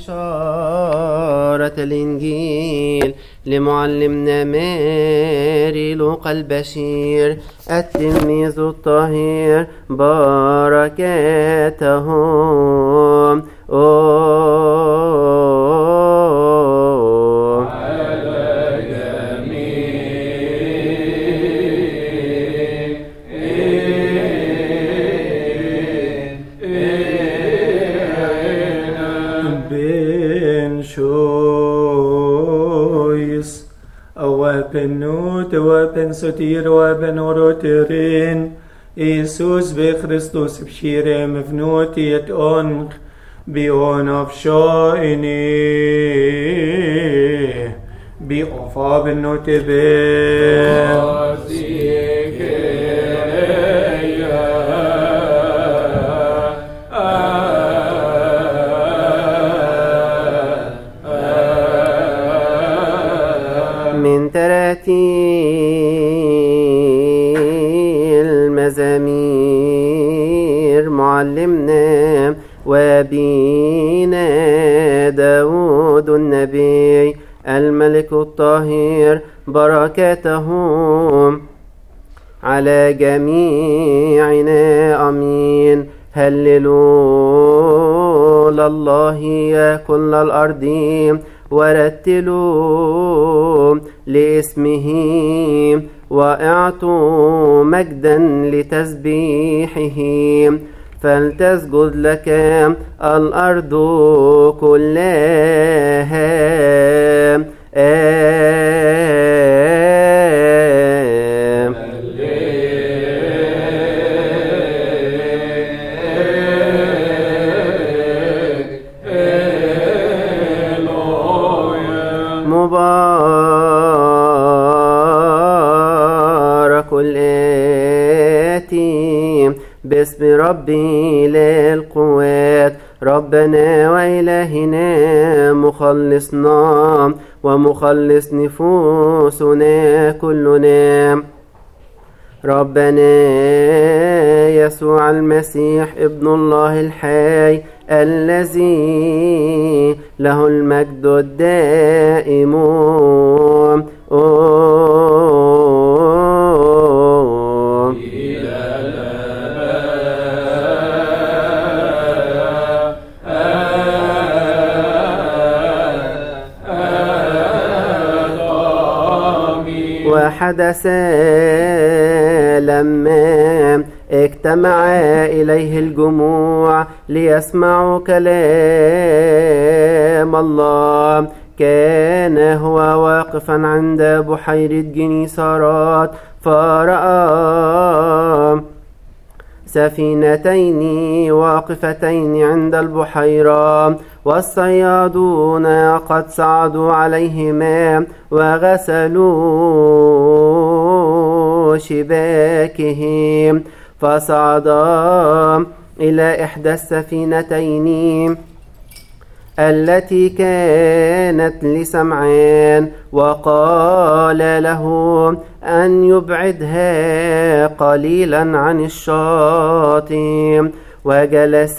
بشارة الإنجيل لمعلمنا ماري لوقا البشير التلميذ الطاهر بركاتهم أوه. بن شويس وابن نوت وابن ستير وابن روترين إيسوس بخريستوس بشير مفنوتي أنخ بيون أفشائني بأفا بنوت من تراتيل المزامير معلمنا وبينا داود النبي الملك الطاهر بركاتهم على جميعنا امين هللوا لله يا كل الارض ورتلوا لاسمه واعطوا مجدا لتسبيحه فلتسجد لك الارض كلها آمين مبارك الآتي باسم ربي للقوات ربنا وإلهنا مخلصنا ومخلص نفوسنا كلنا ربنا يسوع المسيح ابن الله الحي الذي له المجد الدائم أوه. وحدث لما اجتمع إليه الجموع ليسمعوا كلام الله كان هو واقفا عند بحيرة جنيسارات فرأى سفينتين واقفتين عند البحيرة والصيادون قد صعدوا عليهما وغسلوا شباكهم فصعدا إلى إحدى السفينتين التي كانت لسمعان وقال له أن يبعدها قليلا عن الشاطئ وجلس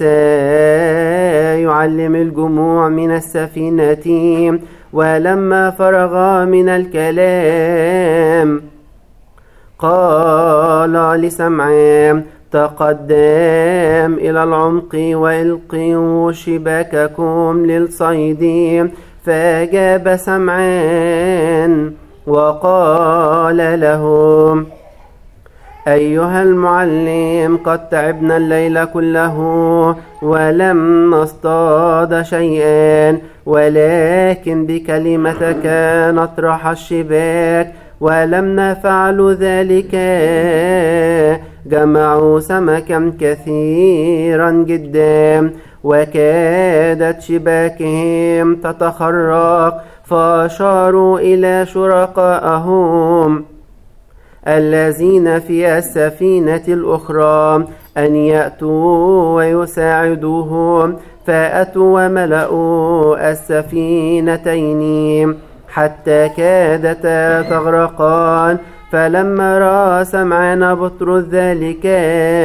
يعلم الجموع من السفينة ولما فرغ من الكلام قال لسمعان تقدم إلى العمق وإلقوا شباككم للصيد فأجاب سمعان وقال لهم أيها المعلم قد تعبنا الليل كله ولم نصطاد شيئا ولكن بكلمتك نطرح الشباك ولم نفعل ذلك جمعوا سمكا كثيرا جدا وكادت شباكهم تتخرق فأشاروا إلى شركائهم الذين في السفينة الأخرى أن يأتوا ويساعدوهم فأتوا وملأوا السفينتين حتى كادتا تغرقان فلما رأى سمعان بطرس ذلك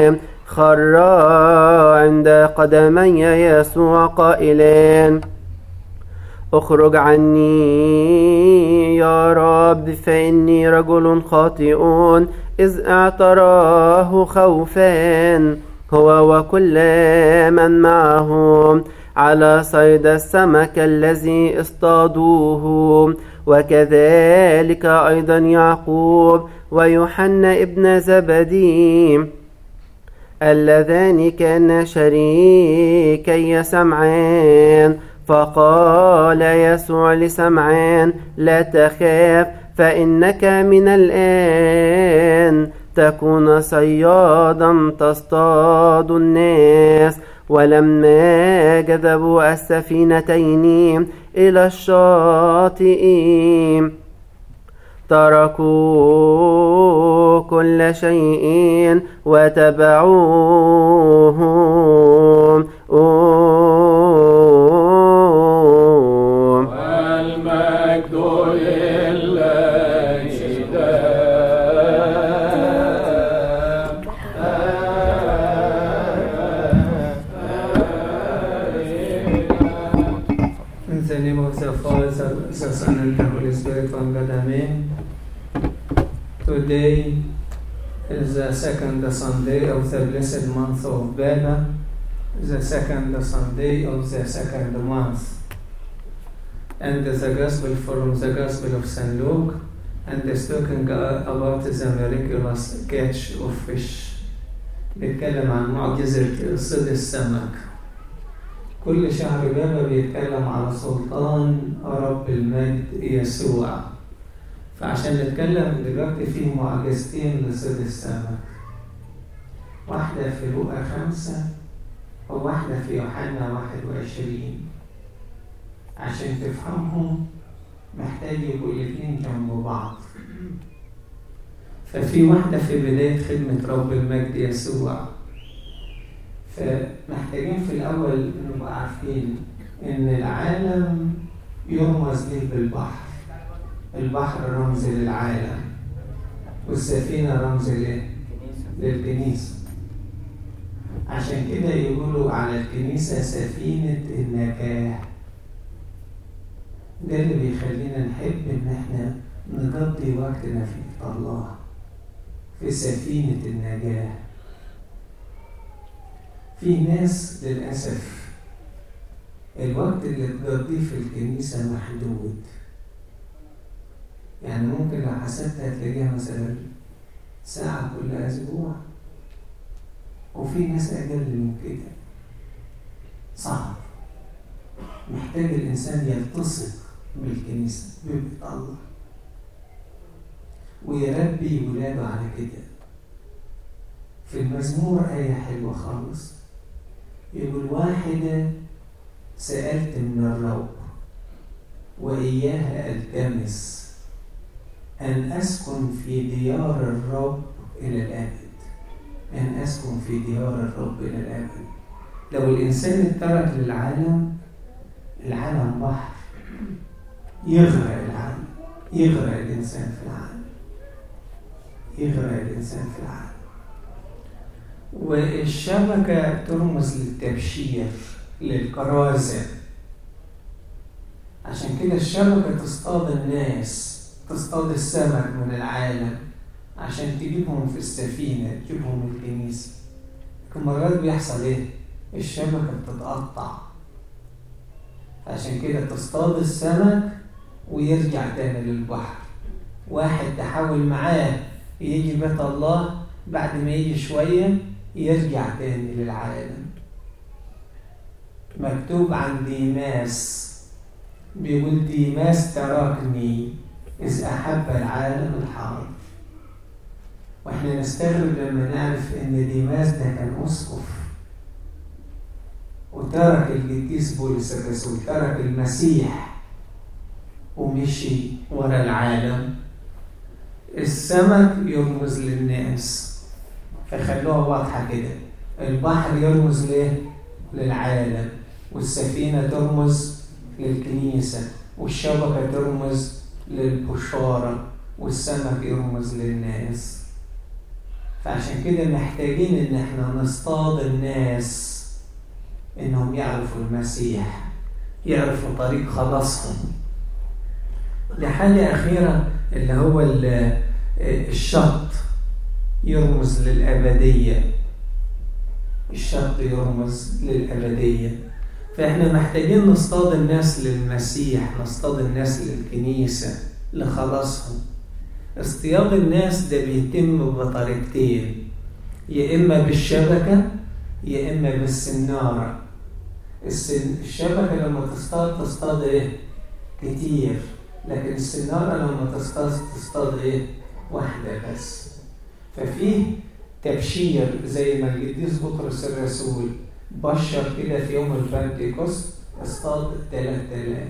خر عند قدمي يسوع قائلان اخرج عني يا رب فإني رجل خاطئ إذ اعتراه خوفا هو وكل من معه على صيد السمك الذي اصطادوه وكذلك أيضا يعقوب ويوحنا ابن زبدي اللذان كانا شريكي سمعان فقال يسوع لسمعان لا تخاف فإنك من الآن تكون صيادا تصطاد الناس ولما جذبوا السفينتين إلى الشاطئ تركوا كل شيء وتبعوهم والمجد لله In the name of the Father, the Son, and the Holy Spirit, one God, Amen. Today is the second Sunday of the blessed month of Bela, the second Sunday of the second month. And the Gospel from the Gospel of St. Luke, and is talking about the miraculous catch of fish. بيتكلم عن معجزة صيد السمك. كل شهر بابا بيتكلم على سلطان رب المجد يسوع فعشان نتكلم دلوقتي في معجزتين لصيد السمك واحدة في لوقا خمسة وواحدة في يوحنا واحد وعشرين عشان تفهمهم محتاج يبقوا الاتنين جنب بعض ففي واحدة في بداية خدمة رب المجد يسوع فمحتاجين في الأول نبقى عارفين إن العالم يرمز ليه بالبحر البحر رمز للعالم والسفينة رمز ليه؟ للكنيسة عشان كده يقولوا على الكنيسة سفينة النجاة ده اللي بيخلينا نحب إن إحنا نقضي وقتنا في الله في سفينة النجاة في ناس للأسف الوقت اللي تقضيه في الكنيسة محدود يعني ممكن لو حسبت هتلاقيها مثلا ساعة كل أسبوع وفي ناس أقل من كده صعب محتاج الإنسان يلتصق بالكنيسة ببيت الله ويربي ولاده على كده في المزمور آية حلوة خالص يقول واحدة سألت من الرب وإياها ألتمس أن أسكن في ديار الرب إلى الأبد أن أسكن في ديار الرب إلى الأبد لو الإنسان اترك للعالم العالم بحر يغرق العالم يغرق الإنسان في العالم يغرق الإنسان في العالم والشبكة ترمز للتبشير للكرازة عشان كده الشبكة تصطاد الناس تصطاد السمك من العالم عشان تجيبهم في السفينة تجيبهم الكنيسة لكن مرات بيحصل ايه؟ الشبكة بتتقطع عشان كده تصطاد السمك ويرجع تاني للبحر واحد تحاول معاه يجي بيت الله بعد ما يجي شوية يرجع تاني للعالم مكتوب عن ديماس بيقول ديماس تركني إذ أحب العالم الحاضر وإحنا نستغرب لما نعرف إن ديماس ده كان أسقف وترك القديس بولس الرسول ترك المسيح ومشي ورا العالم السمك يرمز للناس فخلوها واضحة كده البحر يرمز ليه؟ للعالم والسفينة ترمز للكنيسة والشبكة ترمز للبشارة والسمك يرمز للناس فعشان كده محتاجين ان احنا نصطاد الناس انهم يعرفوا المسيح يعرفوا طريق خلاصهم لحاجة أخيرة اللي هو الشط يرمز للأبدية الشط يرمز للأبدية فإحنا محتاجين نصطاد الناس للمسيح نصطاد الناس للكنيسة لخلاصهم اصطياد الناس ده بيتم بطريقتين يا إما بالشبكة يا إما بالسنارة السن... الشبكة لما تصطاد تصطاد إيه؟ كتير لكن السنارة لما تصطاد تصطاد إيه؟ واحدة بس ففيه تبشير زي ما القديس بطرس الرسول بشر كده في يوم البنتيكوست اصطاد 3000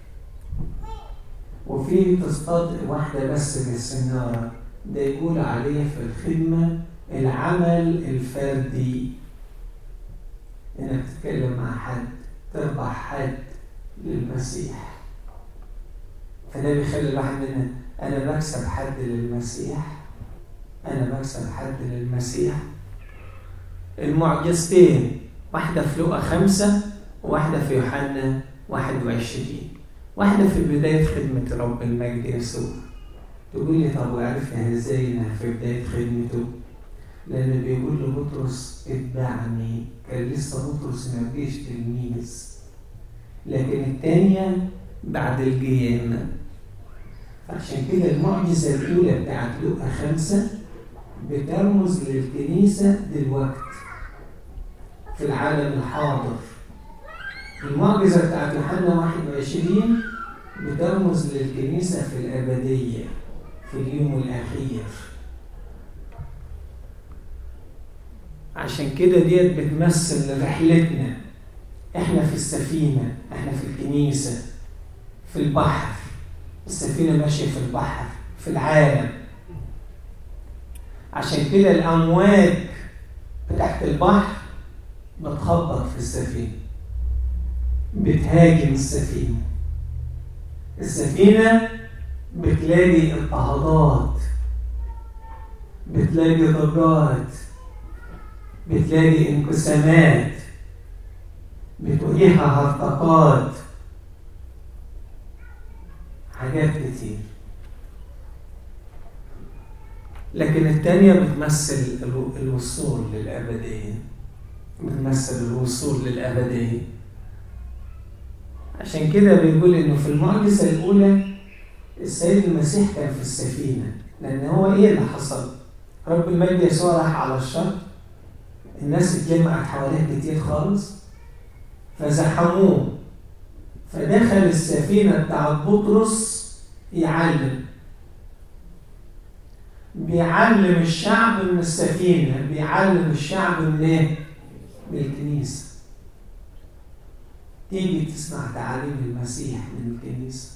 وفي تصطاد واحدة بس بالسنارة ده يقول عليه في الخدمة العمل الفردي انك تتكلم مع حد تربح حد للمسيح فده بيخلي الواحد مننا انا بكسب حد للمسيح انا بكسب حد للمسيح المعجزتين واحدة في لقا خمسة وواحدة في يوحنا واحد وعشرين واحدة في بداية خدمة رب المجد يسوع تقول لي طب وعرفها ازاي انها في بداية خدمته لأن بيقول لبطرس اتبعني كان لسه بطرس ما بقيش تلميذ لكن الثانية بعد القيامة عشان كده المعجزة الأولى بتاعت لقا خمسة بترمز للكنيسة دلوقتي في العالم الحاضر المعجزة بتاعت يوحنا 21 بترمز للكنيسة في الأبدية في اليوم الأخير عشان كده ديت بتمثل رحلتنا احنا في السفينة احنا في الكنيسة في البحر السفينة ماشية في البحر في العالم عشان كده الأمواج بتاعت البحر بتخبط في السفينة بتهاجم السفينة السفينة بتلاقي اضطهادات بتلاقي ضجات بتلاقي انقسامات بتواجهها هرطقات حاجات كتير لكن التانية بتمثل الوصول للأبدية بتمثل الوصول للأبدية عشان كده بيقول إنه في المعجزة الأولى السيد المسيح كان في السفينة لأن هو إيه اللي حصل؟ رب المجد يسوع راح على الشط الناس اتجمعت حواليه كتير خالص فزحموه فدخل السفينة بتاع بطرس يعلم بيعلم الشعب من السفينة بيعلم الشعب من ايه؟ من الكنيسة تيجي تسمع تعاليم المسيح من الكنيسة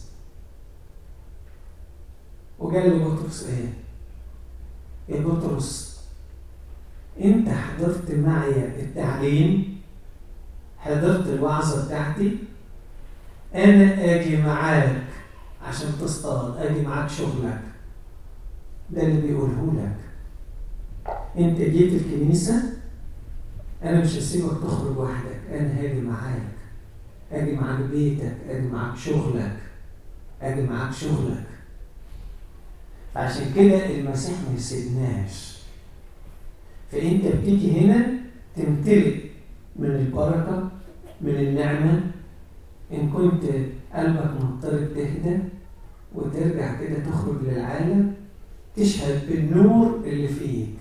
وقال له بطرس ايه؟ يا بطرس انت حضرت معي التعليم حضرت الوعظة بتاعتي انا اجي معاك عشان تصطاد اجي معاك شغلك ده اللي بيقوله لك انت جيت الكنيسة انا مش هسيبك تخرج وحدك انا هاجي معاك اجي معاك بيتك اجي معاك شغلك اجي معاك شغلك فعشان كده المسيح ما يسيبناش فانت بتيجي هنا تمتلئ من البركة من النعمة إن كنت قلبك مضطرب تهدى وترجع كده تخرج للعالم تشهد بالنور اللي فيك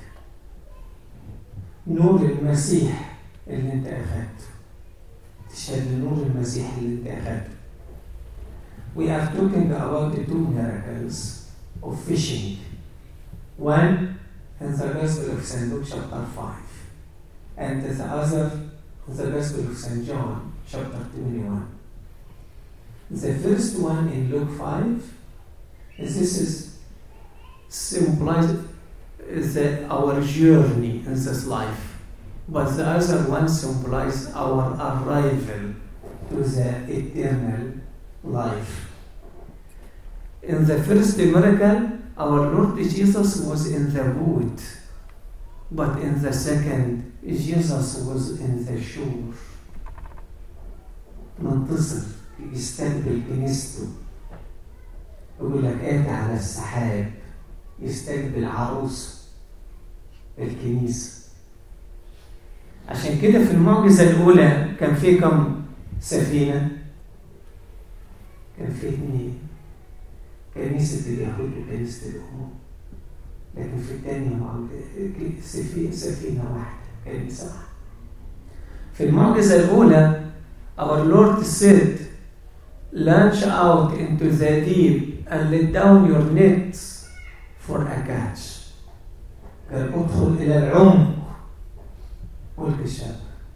نور المسيح اللي انت أخدته تشهد بنور المسيح اللي انت أخدته We are talking about the two miracles of fishing. One in the Gospel of St. Luke chapter 5 and the other in the Gospel of St. John chapter 21. The first one in Luke 5, this is symbolized the, our journey in this life, but the other one symbolizes our arrival to the eternal life. In the first miracle, our Lord Jesus was in the boat, but in the second, Jesus was in the shore. ننتصر يستقبل كنيسته يقول لك آتي على السحاب يستقبل عروسه الكنيسة عشان كده في المعجزة الأولى كان في كم سفينة؟ كان في اثنين كنيسة اليهود وكنيسة الأمم لكن في الثانية سفينة سفينة واحدة كنيسة واحدة في المعجزة الأولى our Lord said launch out into the deep and let down your nets for a catch قال ادخل إلى العمق والك الشبكة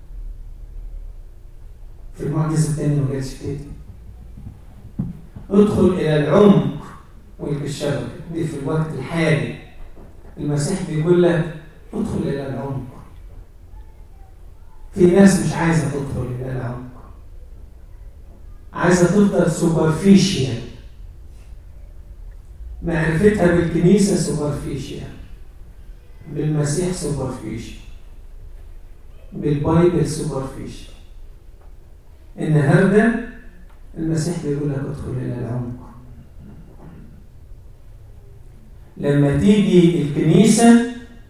في المعجزة الثانية ما قالش كده ادخل إلى العمق والك الشبكة دي في الوقت الحالي المسيح بيقول لك ادخل إلى العمق في ناس مش عايزة تدخل إلى العمق عايزة تفضل سوبرفيشيال معرفتها بالكنيسة سوبرفيشيال بالمسيح سوبرفيشيال بالبايبل سوبرفيشيال النهارده المسيح بيقول لك ادخل الى العمق لما تيجي الكنيسة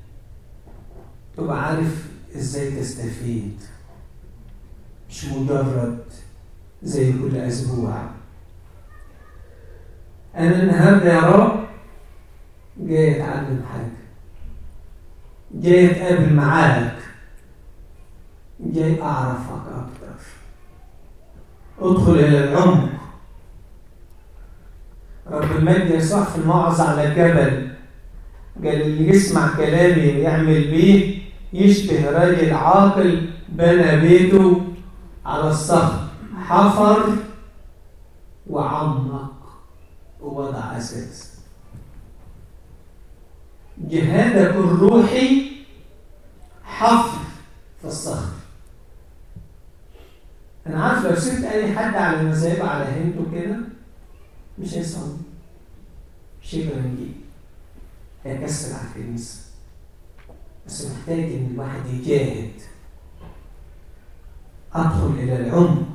تبقى عارف ازاي تستفيد مش مجرد زي كل اسبوع انا النهارده يا رب جاي اتعلم حاجه جاي اتقابل معاك جاي اعرفك اكتر ادخل الى العمق رب المجد يسوع في الموعظة على الجبل قال اللي يسمع كلامي ويعمل بيه يشبه راجل عاقل بنى بيته على الصخر حفر وعمق ووضع أساس جهادك الروحي حفر في الصخر أنا عارف لو سبت أي حد على المذاهب على هنته كده مش هيصلي مش هيبقى نجيب هيكسر على الكنيسة بس محتاج إن الواحد يجاهد أدخل إلى العمق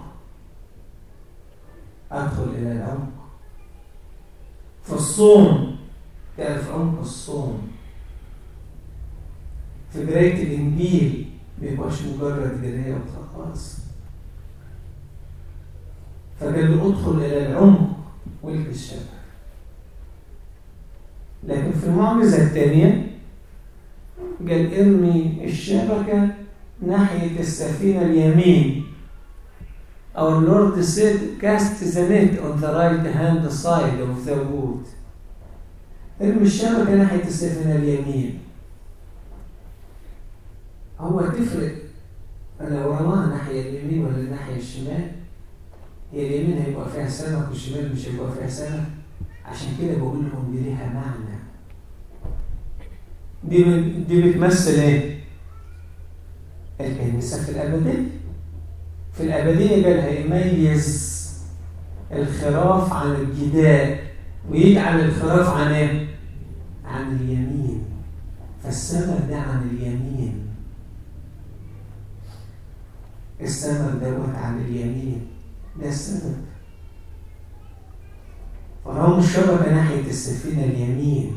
أدخل إلى العمق في الصوم تعرف عمق الصوم في قراية الإنجيل ما يبقاش مجرد قراية وخلاص فقال له ادخل إلى العمق والك الشبكة لكن في المعجزة الثانية قال ارمي الشبكة ناحية السفينة اليمين Our Lord said, cast the net on the right hand side of the wood. ارمي الشبكة ناحية السفينة اليمين. هو تفرق لو رماها ناحية اليمين ولا الناحية الشمال؟ هي اليمين هيبقى فيها سمك والشمال مش هيبقى فيها سمك. عشان كده بقول لكم دي ليها معنى. دي دي بتمثل ايه؟ الكنيسة في الأبدية. في الأبدية قال هيميز الخراف عن الجداء ويجعل الخراف عن ايه؟ عن اليمين فالسمك ده عن اليمين السمك دوت عن اليمين ده السمك فرام الشبكة ناحية السفينة اليمين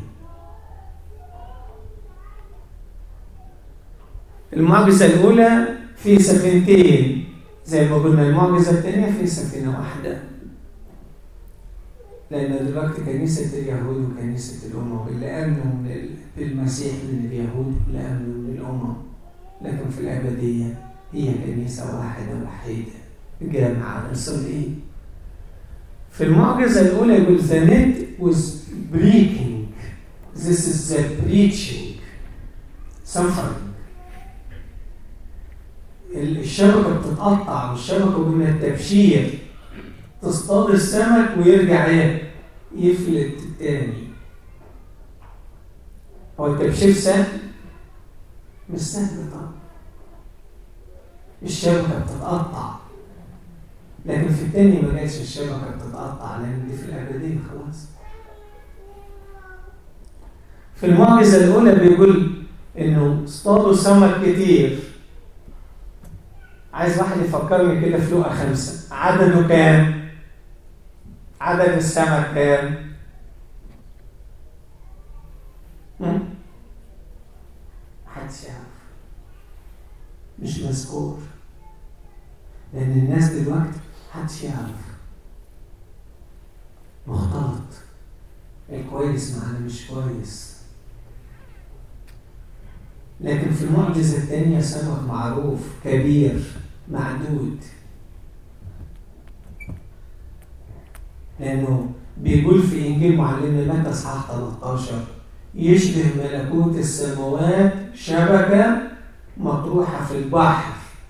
المعجزة الأولى في سفينتين زي ما قلنا المعجزة الثانية في سفينة واحدة لأن دلوقتي كنيسة اليهود وكنيسة الأمم اللي آمنوا بالمسيح من اليهود اللي آمنوا من الأمم لكن في الأبدية هي كنيسة واحدة وحيدة جامعة نصل إيه؟ في المعجزة الأولى يقول the net was breaking this is the preaching suffering الشبكة بتتقطع والشبكة من التبشير تصطاد السمك ويرجع ايه؟ يفلت تاني هو التبشير سهل؟ مش سهل طبعا الشبكة بتتقطع لكن في التاني ما جاتش الشبكة بتتقطع لأن دي في الأبدية خلاص في المعجزة الأولى بيقول إنه اصطادوا سمك كتير عايز واحد يفكرني كده في لقا خمسة عدده كام؟ عدد السمك كام؟ هم؟ محدش يعرف مش مذكور لأن الناس دلوقتي محدش يعرف مختلط الكويس مع اللي مش كويس لكن في المعجزة الثانية سمك معروف كبير معدود لأنه بيقول في إنجيل معلمنا متى إصحاح 13 يشبه ملكوت السماوات شبكة مطروحة في البحر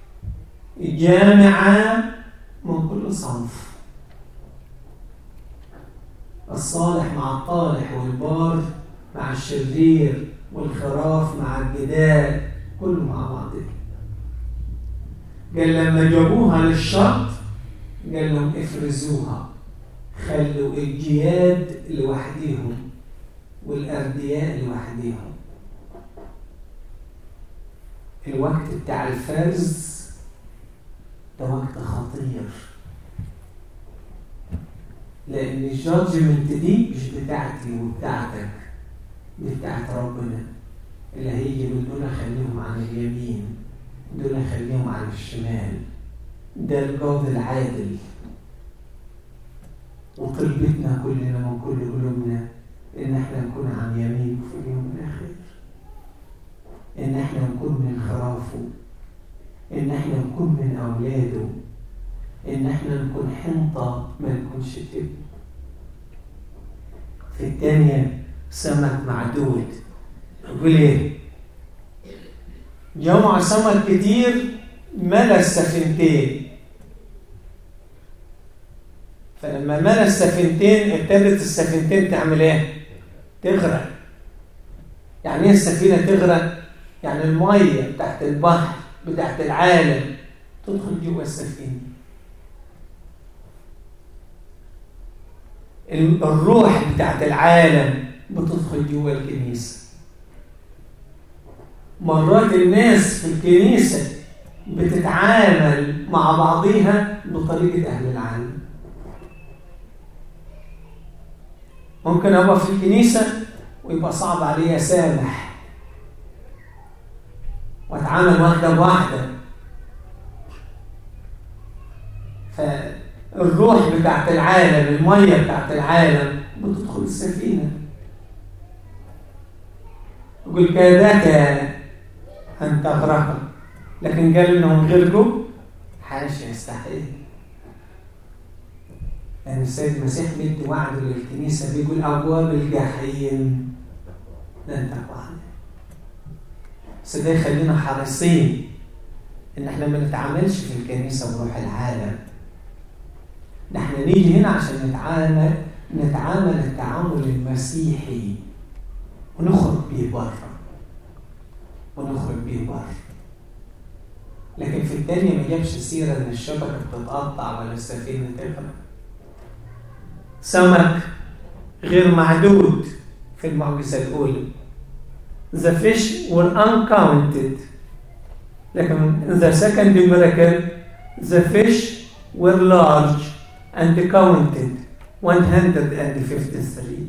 جامعة من كل صنف الصالح مع الطالح والبار مع الشرير والخراف مع الجدال كله مع بعضه قال لما جابوها للشط قال لهم افرزوها خلوا الجياد لوحديهم والأردياء لوحديهم الوقت بتاع الفرز ده وقت خطير لأن الجادجمنت دي مش بتاعتي وبتاعتك دي بتاعت ربنا اللي هيجي من دول خليهم عن اليمين دول خليهم عن الشمال ده الجاد العادل وطلبتنا كلنا من كل قلوبنا ان احنا نكون عن يمينه في اليوم الاخير ان احنا نكون من خرافه ان احنا نكون من اولاده ان احنا نكون حنطة ما نكونش تب في الثانية سمك معدود يقول ايه جمع سمك كتير ملا السفينتين فلما ملا السفينتين ابتدت السفينتين تعمل ايه تغرق يعني ايه السفينه تغرق يعني الميه بتاعت البحر بتاعت العالم تدخل جوه السفينه الروح بتاعت العالم بتدخل جوه الكنيسه مرات الناس في الكنيسه بتتعامل مع بعضيها بطريقه اهل العالم ممكن ابقى في الكنيسه ويبقى صعب علي اسامح واتعامل واحده بواحده فالروح بتاعت العالم الميه بتاعت العالم بتدخل السفينه يقول كادك ان تغرق لكن قال انهم غرقوا حاشا يستحيل لأن السيد المسيح بيدي وعد للكنيسة بيقول أبواب الجحيم لن تقوى عليه بس ده يخلينا حريصين إن إحنا ما نتعاملش في الكنيسة بروح العالم نحن نيجي هنا عشان نتعامل نتعامل التعامل المسيحي ونخرج بيه بره ونخرج بيه بره لكن في الثانية ما جابش سيرة إن الشبكة بتتقطع ولا السفينة تغرق سمك غير معدود في المعجزة الأولى The fish were uncounted لكن in the second miracle the fish were large and counted 153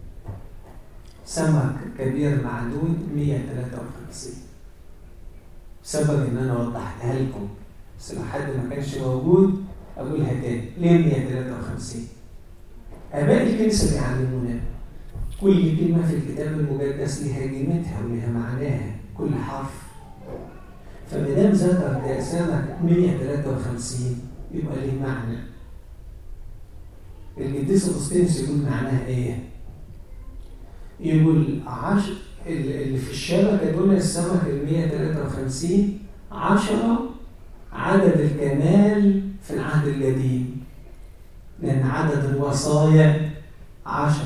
سمك كبير معدود 153 سبب ان انا وضحتها لكم بس لو حد ما كانش موجود اقولها تاني ليه 153 اباء الكنيسه بيعلمونا كل كلمه في الكتاب المقدس لها قيمتها ولها معناها كل حرف فما دام ذكر سمك 153 يبقى ليه معنى القديس اغسطينوس يقول معناها ايه؟ يقول عشر اللي في الشبكه دول السمك ال 153 10 عدد الكمال في العهد القديم لأن عدد الوصايا عشر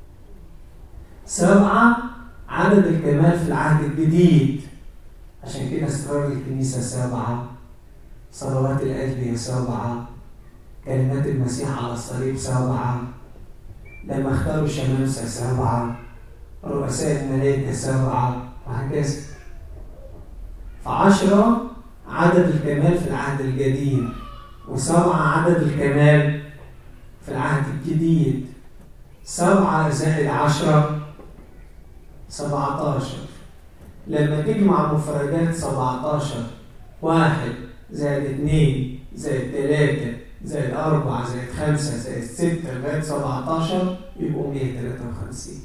سبعة عدد الكمال في العهد الجديد عشان كده أسرار الكنيسة سبعة صلوات الأجبية سبعة كلمات المسيح على الصليب سبعة لما اختاروا شمامسة سبعة رؤساء الملائكة سبعة وهكذا فعشرة عدد الكمال في العهد القديم وسبعة عدد الكمال في العهد الجديد سبعة زائد عشرة سبعة عشر لما تجمع مفردات سبعة عشر واحد زائد اثنين زائد ثلاثة زائد أربعة زائد خمسة زائد ستة لغاية سبعة عشر يبقوا مية تلاتة وخمسين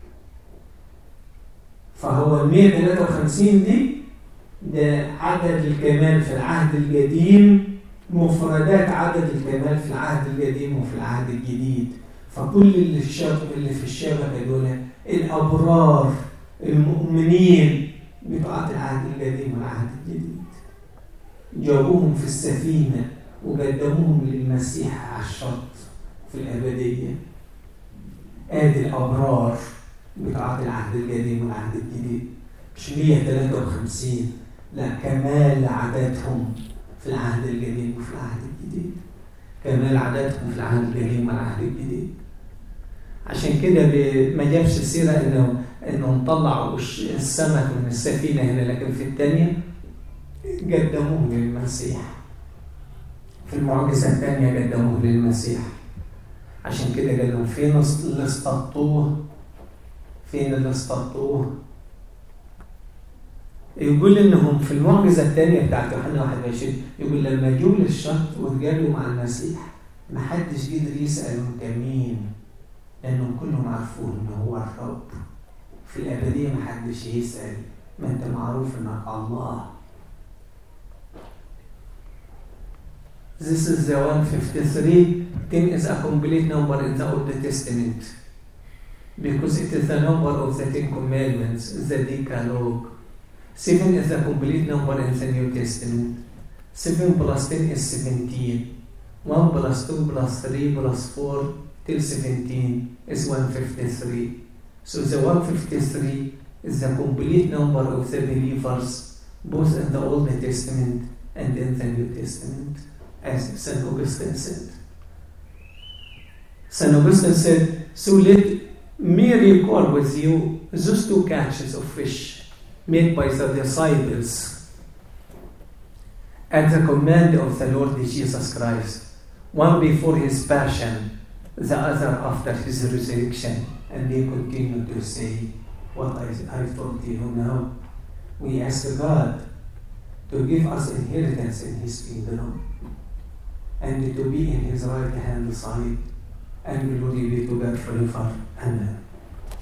فهو المية تلاتة وخمسين دي ده عدد الكمال في العهد القديم مفردات عدد الكمال في العهد القديم وفي العهد الجديد فكل اللي في الشبكة اللي في الشبكة دول الأبرار المؤمنين بتوعات العهد القديم والعهد الجديد جابوهم في السفينة وقدموهم للمسيح على الشط في الأبدية آدي الأبرار بتوعات العهد القديم والعهد الجديد مش 153 لا كمال عددهم في العهد القديم وفي العهد الجديد كمال عددهم في العهد القديم والعهد الجديد عشان كده ما جابش سيرة انه انه نطلع السمك من السفينة هنا لكن في الثانية قدموه للمسيح في المعجزة الثانية قدموه للمسيح عشان كده قال لهم فين اللي اصطادتوه فين اللي اصطادتوه يقول انهم في المعجزه الثانيه بتاعت يوحنا 21 يقول لما جوا للشط واتقابلوا مع المسيح ما حدش قدر يسال انت مين لانهم كلهم عرفوه ان هو الرب في الابديه ما حدش يسال ما انت معروف انك الله This is the 153. 10 is a complete number in the Old Testament because it is the number of the Ten Commandments, the Decalogue. Seven is the complete number in the New Testament. Seven plus ten is seventeen. One plus two plus three plus four till seventeen is one fifty-three. So the one fifty-three is the complete number of the believers, both in the Old Testament and in the New Testament, as St. Augustine said. St. Augustine said, So let me recall with you those two catches of fish made by the disciples at the command of the Lord Jesus Christ, one before his passion, the other after his resurrection, and they continue to say what I, I told you now. We ask God to give us inheritance in his kingdom and to be in his right hand side, and glory be to God forever. Amen.